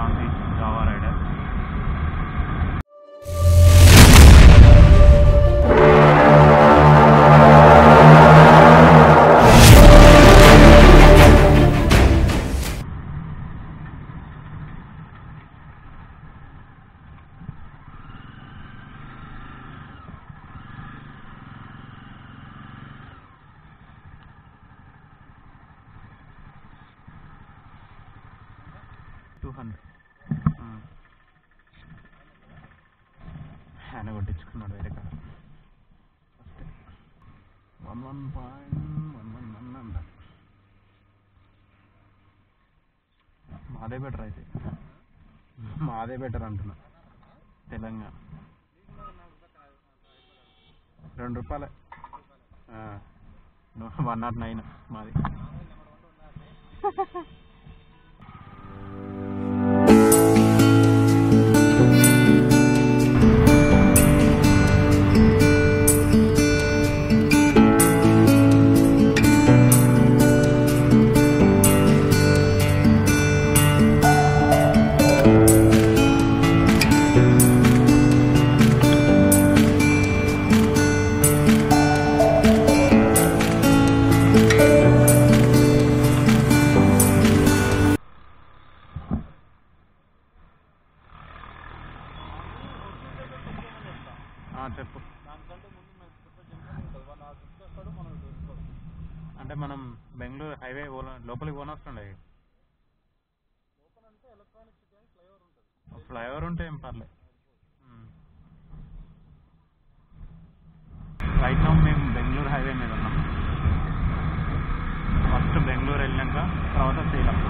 Maruti Jawa rider two hundred ఆయన కొట్టించుకున్నాడు వేరే కాడ first one one point one one one అంట మాదే బెటర్ అయితే మాదే బెటర్ అంటున్నా తెలంగాణ రెండు రూపాయలే వన్ నాట్ నైన్ మాది ఆ, చెప్పు అంటే మనం బెంగళూరు హైవే పోల- లోపలికి పోనొస్తుండే ఫ్లైఓవర్ ఉంటే ఏం పర్లే రైట్ నౌ మేము బెంగళూరు హైవే మీద ఉన్నాం ఫస్ట్ బెంగళూరు వెళ్ళాక తర్వాత శ్రీలం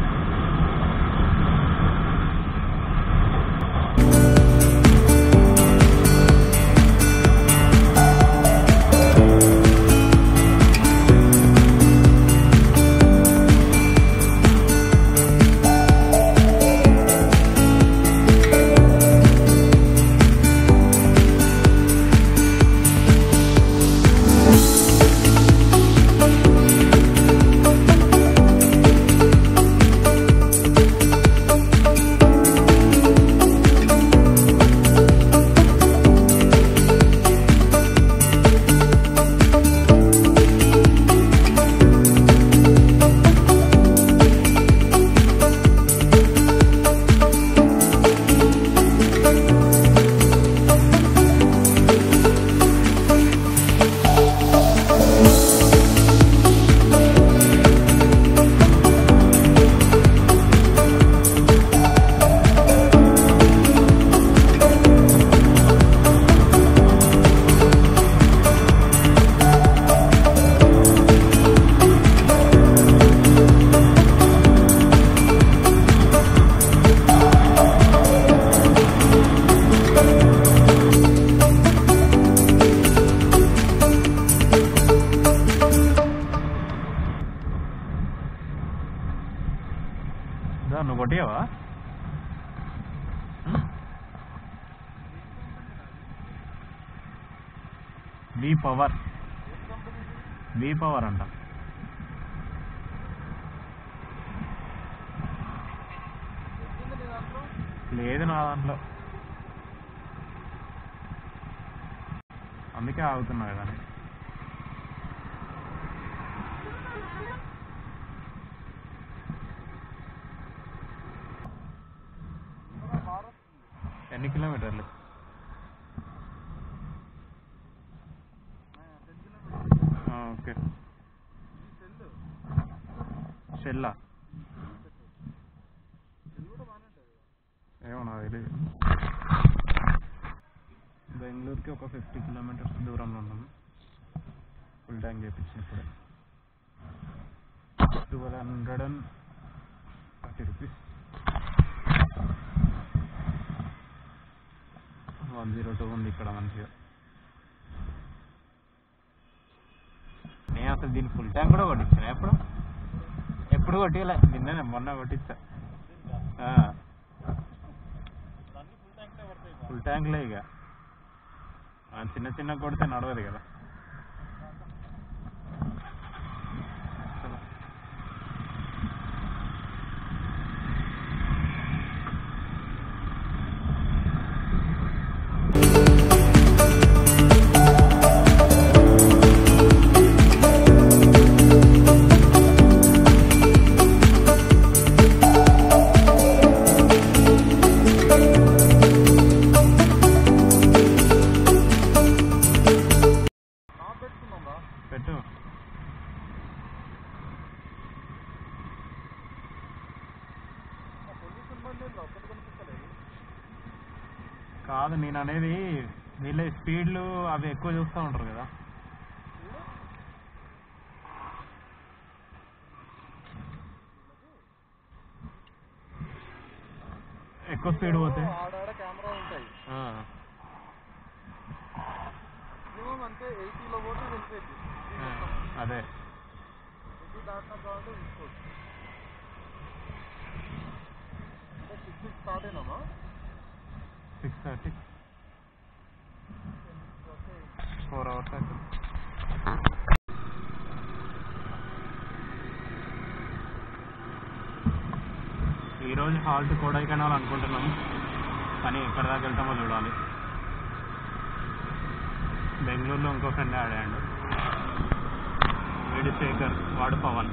దా, నువ్వు కొట్టియావా బీ పవర్ బీ పవర్ అంట లేదు నా దాంట్లో అందుకే ఆగుతున్నా కదా నేను. ఎన్ని కిలోమీటర్లు ఆ, ఓకే షెల్లా ఏమో నాకు తెలియదు బెంగళూరుకి ఒక ఫిఫ్టీ కిలోమీటర్స్ దూరంలో ఉన్నాము ఫుల్ ట్యాంక్ చేయించిన ఇప్పుడే twelve hundred and thirty rupees one zero two ఉంది ఇక్కడ మంచిగా నేను అసలు దీని ఫుల్ ట్యాంక్ కూడా కొట్టించాను ఎప్పుడు ఎప్పుడు కొట్టియలే నిన్ననే మొన్న కొట్టించా ఆ. ఫుల్ ట్యాంక్లే ఇక ఆ, చిన్న చిన్న కొడితే నడవదు కదా చలో. కాదు నేను అనేది వీళ్ళ స్పీడ్లు అవి ఎక్కువ చూస్తూ ఉంటారు కదా ఎక్కువ స్పీడ్ పోతే ఆడాడ కెమెరా ఉంటాయి ఆ, మినిమం అంతే ఎయిటీలో పోతే వెళ్ళిపోయింది ఆ, అదే ఎయిటీ దాటినా కావాలంటే తీసుకోవచ్చు అంటే సిక్స్ స్టార్ట్ అయినామా six thirty okay four hours అవుతుంది ఈరోజు హాల్ట్ కొడైకెనాల్ అనుకుంటున్నాం కానీ ఎక్కడి దాకా వెళ్తామో చూడాలి బెంగళూరులో ఇంకో ఫ్రెండ్ ఆడాడు వీడు శేఖర్ వాడు పవన్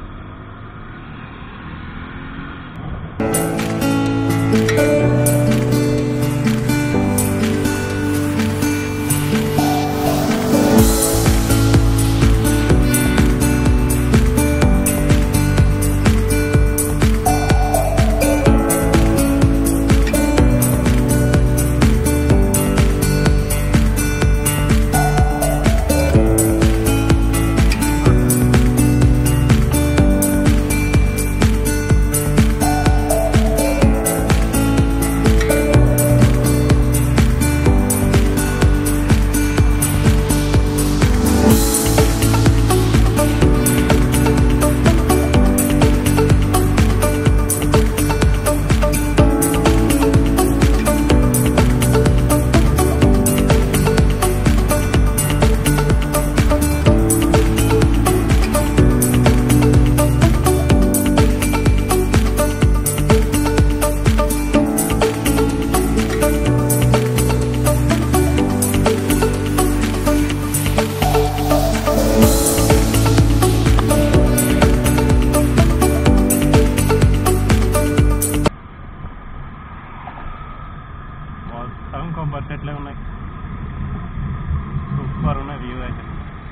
మొత్తం కొబ్బరి చెట్లే ఉన్నాయి సూపర్ ఉన్నాయి వ్యూ అయితే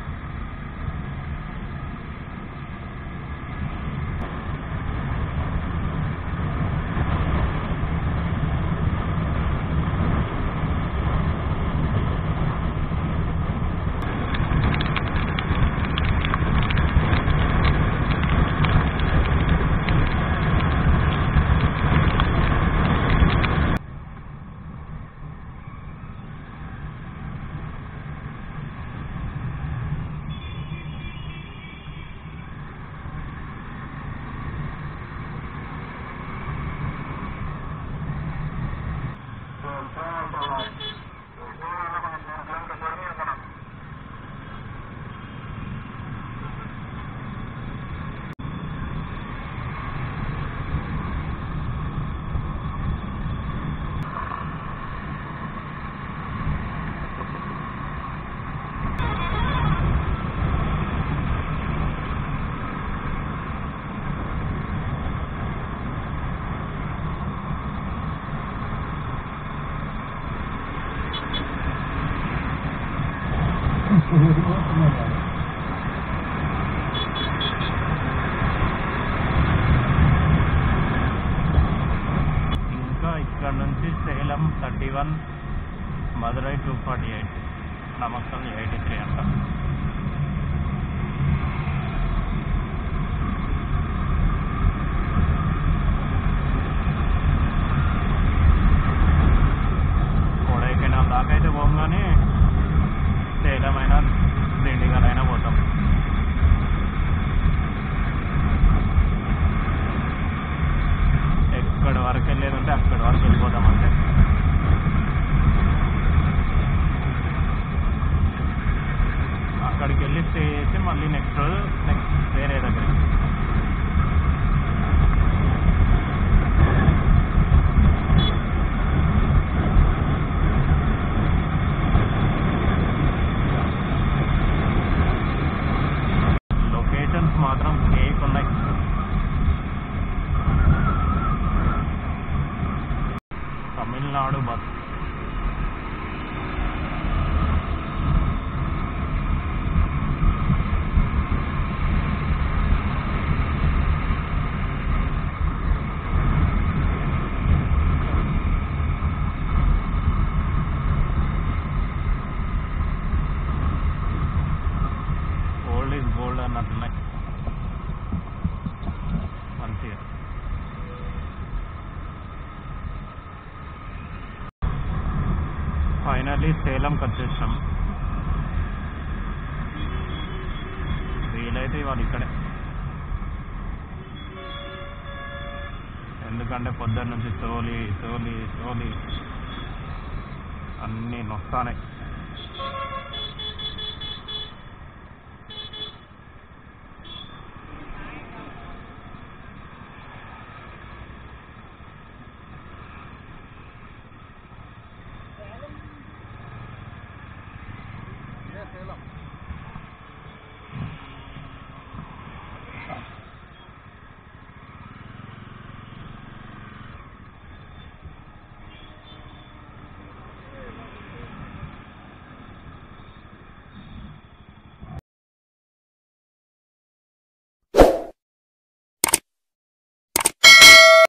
ఇంకా ఇక్కడ నుంచి Salem thirty one Madurai two forty eight Namakkal eighty three అంట కొడైకెనాల్ దాకా అయితే పోగానే సేలమైనా దిండిగలైనా పోతాం ఎక్కడి వరకు వెళ్ళేది ఉంటే అక్కడి వరకు వెళ్ళిపోతాం అంతే అక్కడికి వెళ్ళి స్టే చేసి మళ్ళీ నెక్స్ట్ రోజు నెక్స్ట్ వేరే దగ్గర లొకేషన్స్ మాత్రం కేక్ ఉన్నాయి తమిళనాడు బస్ ఫైనల్లీ సేలంకి వచ్చేసాం వీలైతే ఇవాళ ఇక్కడే ఎందుకంటే పొద్దున్న నుంచి తోలి తోలి తోలి అన్నీ నొస్తానాయి ఇదే సేలం